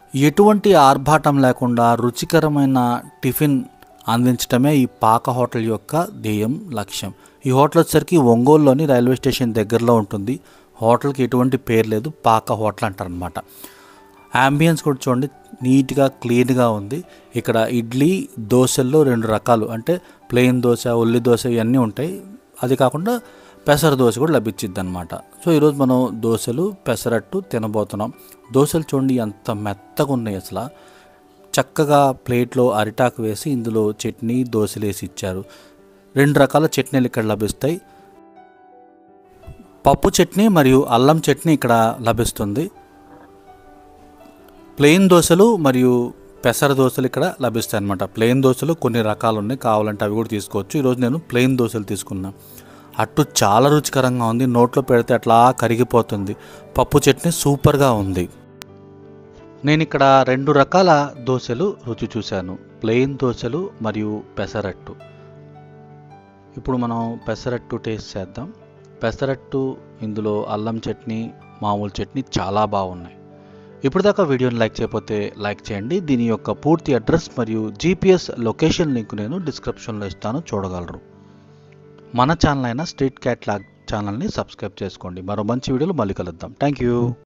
ఎటువంటి ఆర్భాటం లేకుండా రుచికరమైన టిఫిన్ అందించడమే ఈ పాక హోటల్ యొక్క ధ్యేయం లక్ష్యం ఈ హోటల్ వచ్చేసరికి ఒంగోలులోని రైల్వే స్టేషన్ దగ్గరలో ఉంటుంది హోటల్కి ఎటువంటి పేరు లేదు పాక హోటల్ అంటారనమాట అంబియన్స్ కూడా చూడండి నీట్గా క్లీన్గా ఉంది ఇక్కడ ఇడ్లీ దోశల్లో రెండు రకాలు అంటే ప్లెయిన్ దోశ ఉల్లి దోశ ఇవన్నీ ఉంటాయి అది కాకుండా పెసర దోశ కూడా లభించిద్ది అనమాట సో ఈరోజు మనం దోశలు పెసరట్టు తినబోతున్నాం దోశలు చూడండి ఎంత మెత్తగా ఉన్నాయి అసలు చక్కగా ప్లేట్లో అరిటాకు వేసి ఇందులో చట్నీ దోశలు వేసి ఇచ్చారు రెండు రకాల చట్నీలు ఇక్కడ లభిస్తాయి పప్పు చట్నీ మరియు అల్లం చట్నీ ఇక్కడ లభిస్తుంది ప్లెయిన్ దోశలు మరియు పెసర దోశలు ఇక్కడ లభిస్తాయి అనమాట ప్లెయిన్ దోశలు కొన్ని రకాలు ఉన్నాయి కావాలంటే అవి కూడా తీసుకోవచ్చు ఈరోజు నేను ప్లెయిన్ దోశలు తీసుకున్నా అట్టు చాలా రుచికరంగా ఉంది నోట్లో పెడితే అట్లా కరిగిపోతుంది పప్పు చట్నీ సూపర్గా ఉంది నేను ఇక్కడ రెండు రకాల దోశలు రుచి చూశాను ప్లెయిన్ దోశలు మరియు పెసరట్టు ఇప్పుడు మనం పెసరట్టు టేస్ట్ చేద్దాం పెసరట్టు ఇందులో అల్లం చట్నీ మామూలు చట్నీ చాలా బాగున్నాయి ఇప్పుడు దాకా వీడియోని లైక్ చేయకపోతే లైక్ చేయండి దీని యొక్క పూర్తి అడ్రస్ మరియు జీపీఎస్ లొకేషన్ లింక్ నేను డిస్క్రిప్షన్లో ఇస్తాను చూడగలరు మన ఛానల్ అయిన స్ట్రీట్ క్యాట్లాగ్ ఛానల్ని సబ్స్క్రైబ్ చేసుకోండి మరో మంచి వీడియోలు మళ్ళీ కలుద్దాం థ్యాంక్ యూ